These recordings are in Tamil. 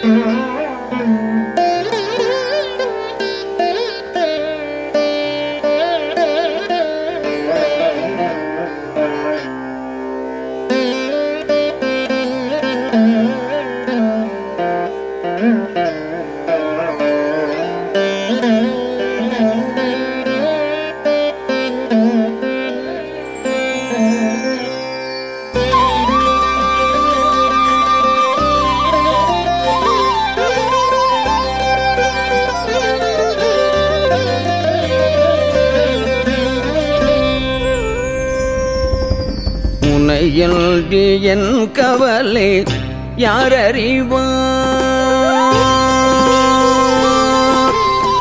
உனையல்டி என் கவலை யார் அறிவார்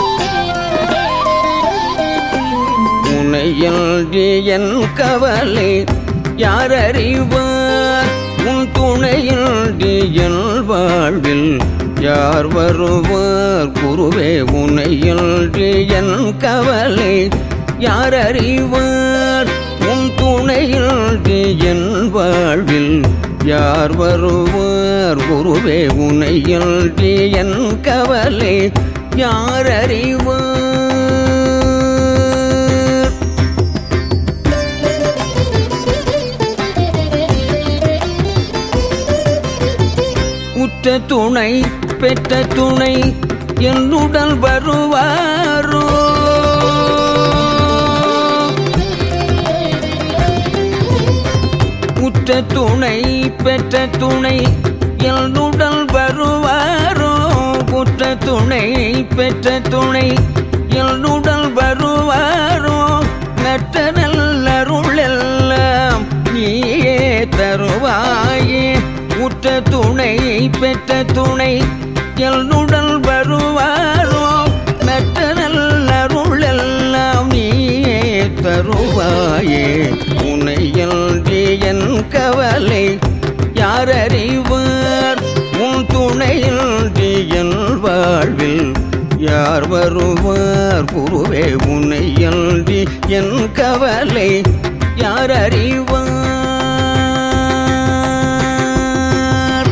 உனையல்டி என் கவலை யார் அறிவார் உன் துணையல்டி என் வாழ்வில் யார் வருவார் குருவே உனையல்டி என் கவலை யார் அறிவார் உன் துணையல்டி என் வாழ்வில் யார் வருவார் குருவே உனையல்டி என் கவலை யார் அறிவார் உற்ற துணை பெற்ற துணை என்னுடன் வருவாரோ உற்ற துணை பெற்ற துணை என்னுடன் வருவாரோ உற்ற துணை பெற்ற துணை என்னுடன் வருவாரோ நட்ட நல்லருளெல்லாம் நீயே தருவாயே உற்ற துணை பெற்ற துணை என்னுடன் வருவாரோ நட்ட நல்லருளெல்லாம் நீயே தருவாயே உனையல்டி என் கவலை யார் அறிவார் உன் துணையல்டி என் வாழ்வில் யார் வருவார் குருவே உன்னையல்டி என் கவலை யார் அறிவார்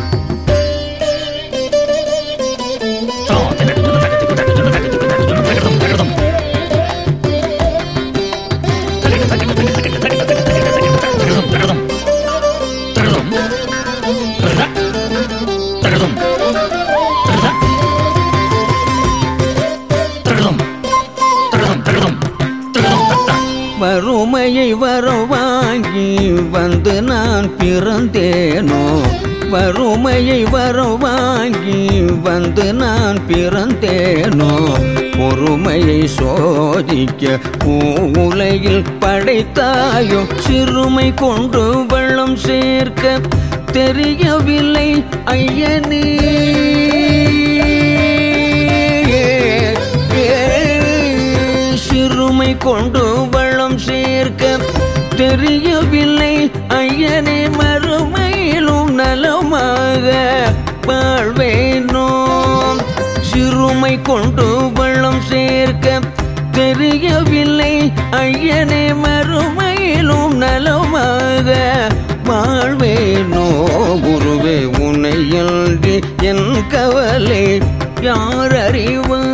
வறுமையை வரவாங்கி வந்து நான் பிறந்தேனோ வறுமையை வரவாங்கி வந்து நான் பிறந்தேனோ பொறுமையை சோதிக்க பூவுலையில் படைத்தாயோ சிறுமை கொண்டு வெள்ளம் சேர்க்க தெரியவில்லை ஐயனே சிறுமை கொண்டு வளம் சேர்க்க தெரியவில்லை ஐயனே மறுமையிலும் நலமாக வாழ்வேனோ சிறுமை கொண்டு வளம் சேர்க்க தெரியவில்லை ஐயனே மறுமையிலும் நலமாக வாழ்வேனோ குருவே உன்னையல்டி என் கவலை யார் அறிவார்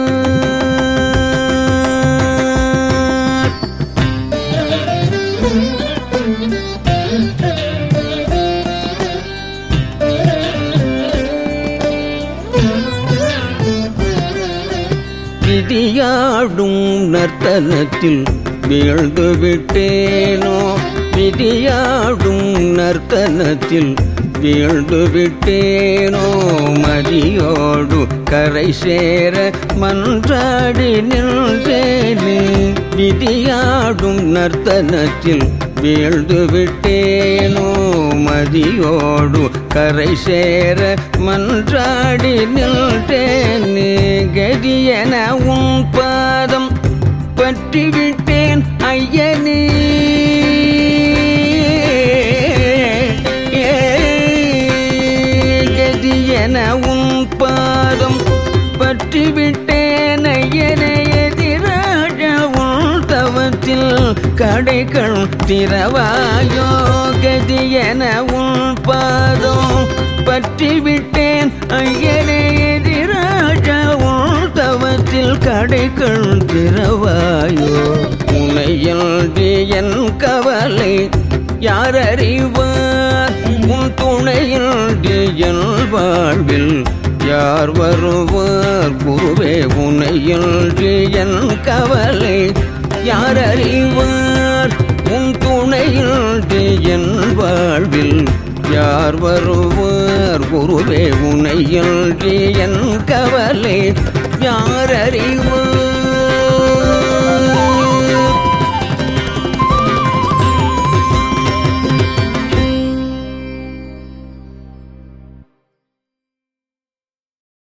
விதியாடும் நர்த்தனத்தில் வீழ்ந்து விட்டேனோ விதியாடும் நர்த்தனத்தில் வீழ்ந்து விட்டேனோ மதியோடு கரை சேர மன்றாடி நின்றேனே விதியாடும் நர்த்தனத்தில் வீழ்ந்து விட்டேனோ மதியோடு கரை சேர மன்றாடி நின்றேனே கதியென உன் பாதம் பற்றி விட்டேன் ஐயனே கதியென உன் பாதம் பற்றி விட்டேன் ஐயனே எதிராக உன் தவத்தில் கடைகள் திறவாயோ கதியென உன் பாதம் பற்றி விட்டேன் ஐயனே கடைகள் திறவாயோ உனையல்டி என் கவலை யார் அறிவார் உன் துணையல்டி என் வாழ்வில் யார் வருவார் குருவே உனையல்டி என் கவலை யார் அறிவார் உன் துணையல்டி என் வாழ்வில் யார் வருவார் குருவே உனையல்டி என் கவலை யார் அறிவார்